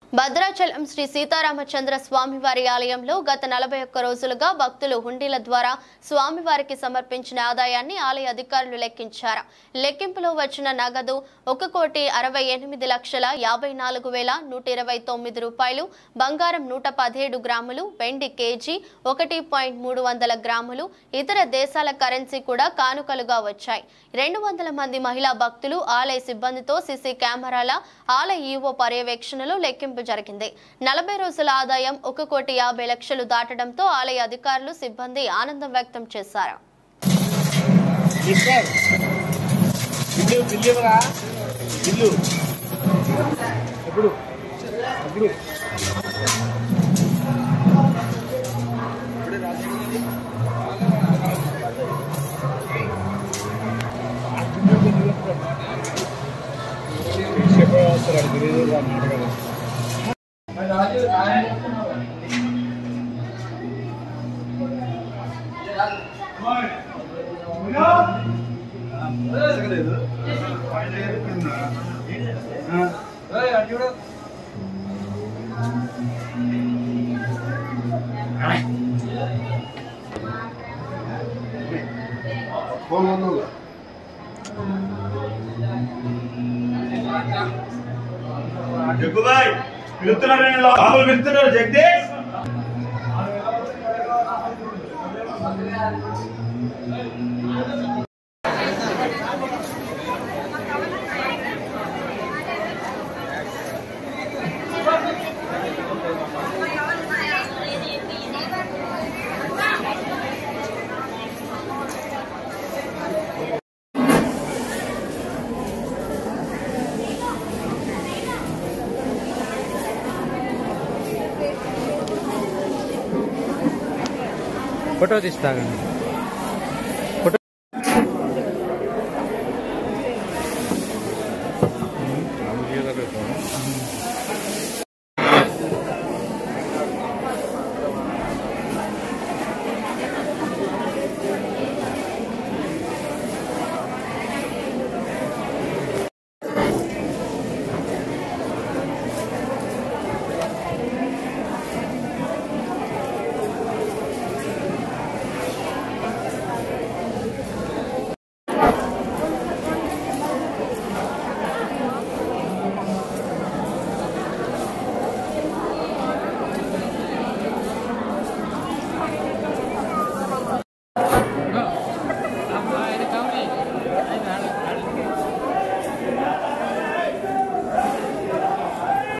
భద్రాచలం శ్రీ సీతారామచంద్ర స్వామివారి ఆలయంలో గత నలభై ఒక్క రోజులుగా భక్తులు హుండీల ద్వారా స్వామివారికి సమర్పించిన ఆదాయాన్ని ఆలయ అధికారులు లెక్కించారు లెక్కింపులో వచ్చిన నగదు ఒక కోటి అరవై ఎనిమిది లక్షల యాభై నాలుగు వేల నూట ఇరవై తొమ్మిది రూపాయలు బంగారం నూట పదిహేడు గ్రాములు వెండి కేజీ ఒకటి పాయింట్ మూడు వందల గ్రాములు ఇతర దేశాల కరెన్సీ కూడా కానుకలుగా వచ్చాయి రెండు వందల మంది మహిళా భక్తులు ఆలయ సిబ్బందితో సీసీ కెమెరాల ఆలయ ఈవో పర్యవేక్షణలో లెక్కింపు జరిగింది నలభై రోజుల ఆదాయం ఒక కోటి యాభై లక్షలు దాటడంతో ఆలయ అధికారులు సిబ్బంది ఆనందం వ్యక్తం చేశారు మిస్టర్ బిల్లు బిల్లు ఇవ్వరా బిల్లు ఎప్పుడు ఎప్పుడు ఫోన్ ఉందా జగ్గుబాయ్ పిలుస్తున్నారు నేను లో- బాబులు పిలుస్తున్నారు జగదీష్ ఫోటో తీస్తాగండి